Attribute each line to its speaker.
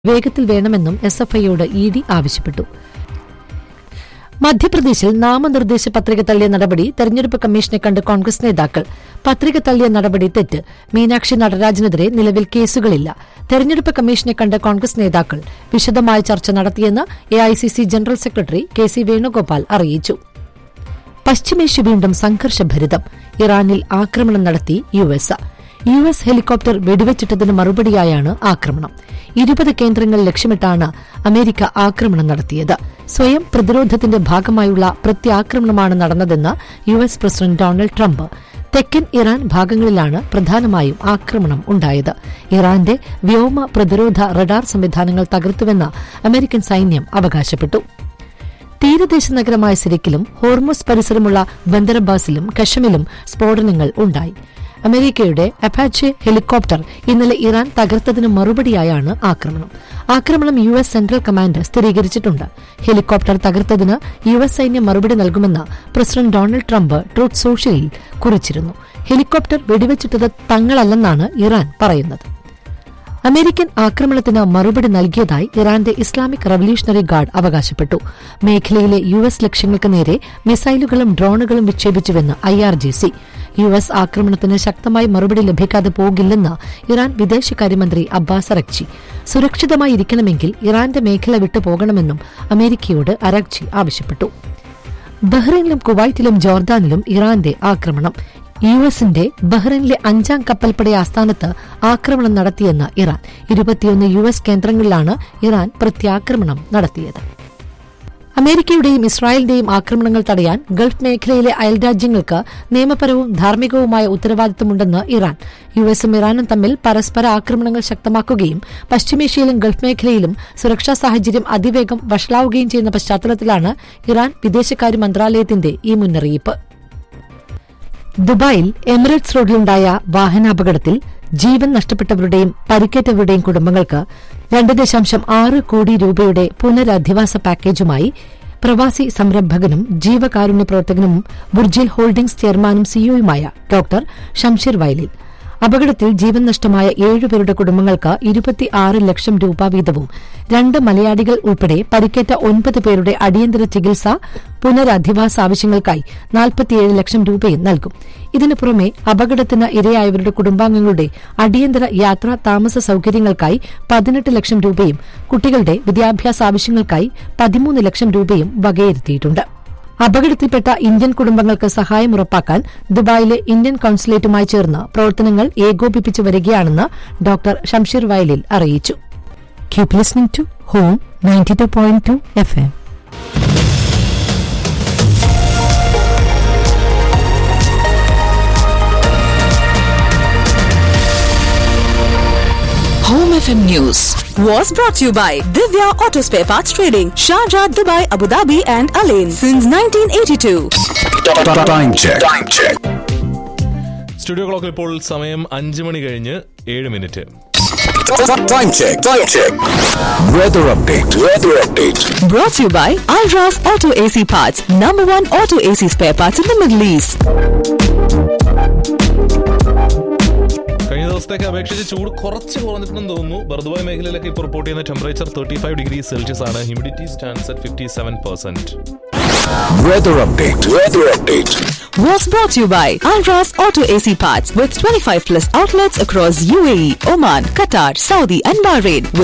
Speaker 1: വേഗത്തിൽ വേണമെന്നും S F ഐയോട് ഇ ഡി ആവശ്യപ്പെട്ടു മധ്യപ്രദേശിൽ നാമനിർദ്ദേശ പത്രിക തള്ളിയ നടപടി തെരഞ്ഞെടുപ്പ് കമ്മീഷനെ കണ്ട് കോൺഗ്രസ് നേതാക്കൾ പത്രിക തള്ളിയ നടപടി തെറ്റ് മീനാക്ഷി നടരാജനെതിരെ നിലവിൽ കേസുകളില്ല തെരഞ്ഞെടുപ്പ് കമ്മീഷനെ കണ്ട് കോൺഗ്രസ് നേതാക്കൾ വിശദമായ ചർച്ച നടത്തിയെന്ന് AICC general secretary K C Venugopal അറിയിച്ചു പശ്ചിമേഷ്യ വീണ്ടും സംഘർഷഭരിതം ഇറാനിൽ ആക്രമണം നടത്തി U S U S helicopter വെടിവെച്ചിട്ടതിന് മറുപടിയായാണ് ആക്രമണം ഇരുപത് കേന്ദ്രങ്ങൾ ലക്ഷ്യമിട്ടാണ് അമേരിക്ക ആക്രമണം നടത്തിയത് സ്വയം പ്രതിരോധത്തിന്റെ ഭാഗമായുള്ള പ്രത്യാക്രമണമാണ് നടന്നതെന്ന് U S president Donald Trump തെക്കൻ ഇറാൻ ഭാഗങ്ങളിലാണ് പ്രധാനമായും ആക്രമണം ഉണ്ടായത് ഇറാന്റെ വ്യോമ പ്രതിരോധ റഡാർ സംവിധാനങ്ങൾ തകർത്തുവെന്ന് അമേരിക്കൻ സൈന്യം അവകാശപ്പെട്ടു തീരദേശ നഗരമായ സിരിക്കിലും ഹോർമോസ് പരിസരമുള്ള ബന്ദറബാസിലും കഷമിലും സ്ഫോടനങ്ങൾ ഉണ്ടായി അമേരിക്കയുടെ അപ്പാച്ചെ ഹെലികോപ്റ്റർ ഇന്നലെ ഇറാൻ തകർത്തതിന് മറുപടിയായാണ് ആക്രമണം ആക്രമണം യു എസ് സെൻട്രൽ കമാൻഡ് സ്ഥിരീകരിച്ചിട്ടുണ്ട് ഹെലികോപ്റ്റർ തകർത്തതിന് യു എസ് സൈന്യം മറുപടി നൽകുമെന്ന് പ്രസിഡന്റ് ഡൊണാൾഡ് ട്രംപ് ട്രൂത്ത് സോഷ്യലിൽ കുറിച്ചിരുന്നു ഹെലികോപ്റ്റർ വെടിവെച്ചിട്ടത് തങ്ങളല്ലെന്നാണ് ഇറാൻ പറയുന്നത് അമേരിക്കൻ ആക്രമണത്തിന് മറുപടി നൽകിയതായി ഇറാന്റെ ഇസ്ലാമിക് റവല്യൂഷണറി ഗാർഡ് അവകാശപ്പെട്ടു മേഖലയിലെ യു എസ് ലക്ഷ്യങ്ങൾക്ക് നേരെ മിസൈലുകളും ഡ്രോണുകളും വിക്ഷേപിച്ചുവെന്ന് I R G C U S ആക്രമണത്തിന് ശക്തമായി മറുപടി ലഭിക്കാതെ പോകില്ലെന്ന് ഇറാൻ വിദേശകാര്യമന്ത്രി അബ്ബാസ് അറക്ചി സുരക്ഷിതമായി ഇരിക്കണമെങ്കിൽ ഇറാന്റെ മേഖല വിട്ടു പോകണമെന്നും അമേരിക്കയോട് അറക്ചി ആവശ്യപ്പെട്ടു ബഹ്റൈനിലും കുവൈറ്റിലും ജോർദാനിലും ഇറാന്റെ ആക്രമണം യു എസിന്റെ ബഹ്റൈനിലെ അഞ്ചാം കപ്പൽപ്പട ആസ്ഥാനത്ത് ആക്രമണം നടത്തിയെന്ന് ഇറാൻ ഇരുപത്തിയൊന്ന് യു എസ് കേന്ദ്രങ്ങളിലാണ് ഇറാൻ പ്രത്യാക്രമണം നടത്തിയത് അമേരിക്കയുടെയും ഇസ്രായേലിന്റെയും ആക്രമണങ്ങൾ തടയാൻ ഗൾഫ് മേഖലയിലെ അയൽരാജ്യങ്ങൾക്ക് നിയമപരവും ധാർമ്മികവുമായ ഉത്തരവാദിത്തമുണ്ടെന്ന് ഇറാൻ യു എസും ഇറാനും തമ്മിൽ പരസ്പര ആക്രമണങ്ങൾ ശക്തമാക്കുകയും പശ്ചിമേഷ്യയിലും ഗൾഫ് മേഖലയിലും സുരക്ഷാ സാഹചര്യം അതിവേഗം വഷളാവുകയും ചെയ്യുന്ന പശ്ചാത്തലത്തിലാണ് ഇറാൻ വിദേശകാര്യ മന്ത്രാലയത്തിന്റെ ഈ മുന്നറിയിപ്പ് ദുബായിൽ എമിറേറ്റ്സ് റോഡിലുണ്ടായ വാഹനാപകടത്തിൽ ജീവൻ നഷ്ടപ്പെട്ടവരുടെയും പരിക്കേറ്റവരുടെയും കുടുംബങ്ങൾക്ക് രണ്ട് ദശാംശം ആറ് കോടി രൂപയുടെ പുനരധിവാസ പാക്കേജുമായി പ്രവാസി സംരംഭകനും ജീവകാരുണ്യ പ്രവർത്തകനും ബുർജിൽ ഹോൾഡിംഗ്സ് ചെയർമാനും സിഇഒയുമായ ഡോക്ടർ ഷംഷീർ വയലിൽ അപകടത്തിൽ ജീവൻ നഷ്ടമായ ഏഴുപേരുടെ കുടുംബങ്ങൾക്ക് ഇരുപത്തിയാറ് ലക്ഷം രൂപ വീതവും രണ്ട് മലയാളികൾ ഉൾപ്പെടെ പരിക്കേറ്റ ഒൻപത് പേരുടെ അടിയന്തര ചികിത്സ പുനരധിവാസ ആവശ്യങ്ങൾക്കായി നാൽപ്പത്തിയേഴ് ലക്ഷം രൂപയും നൽകും ഇതിനു പുറമെ അപകടത്തിന് ഇരയായവരുടെ കുടുംബാംഗങ്ങളുടെ അടിയന്തര യാത്രാ താമസ സൌകര്യങ്ങൾക്കായി പതിനെട്ട് ലക്ഷം രൂപയും കുട്ടികളുടെ വിദ്യാഭ്യാസ ആവശ്യങ്ങൾക്കായി പതിമൂന്ന് ലക്ഷം രൂപയും വകയിരുത്തിയിട്ടുണ്ട് അപകടത്തിൽപ്പെട്ട ഇന്ത്യൻ കുടുംബങ്ങൾക്ക് സഹായം ഉറപ്പാക്കാൻ ദുബായിലെ ഇന്ത്യൻ കൌൺസിലേറ്റുമായി ചേർന്ന് പ്രവർത്തനങ്ങൾ ഏകോപിപ്പിച്ചു വരികയാണെന്ന് ഡോക്ടർ ഷംഷീർ വയലിൽ അറിയിച്ചു keep listening to home ninety two point two F M
Speaker 2: Home FM News was brought to you by Divya Auto Spare Parts Trading, Sharjah, Dubai, Abu Dhabi, and Alain since 1982.
Speaker 3: Time check. Time check.
Speaker 4: Studio ക്ലോക്കിൽ ഇപ്പോൾ സമയം അഞ്ച് മണി കഴിഞ്ഞ് ഏഴ് minute
Speaker 3: Time check. Time check. Weather update. Weather update.
Speaker 2: Brought to you by Alras Auto AC Parts, number one auto AC spare parts in the Middle East.
Speaker 4: കഴിഞ്ഞ ദിവസത്തേക്ക് അപേക്ഷിച്ച് ചൂട് കുറച്ച് കുറഞ്ഞിട്ടുണ്ടെന്ന് തോന്നുന്നു ബർദുബായ് മേഖലയിലൊക്കെ ഇപ്പോൾ റിപ്പോർട്ട് ചെയ്യുന്ന temperature thirty five degree celsius ആണ് humidity stands at fifty seven percent
Speaker 3: Weather update. Weather update.
Speaker 2: Was brought to you by Alras Auto AC Parts with 25 plus outlets across UAE, Oman, Qatar, Saudi, and Bahrain.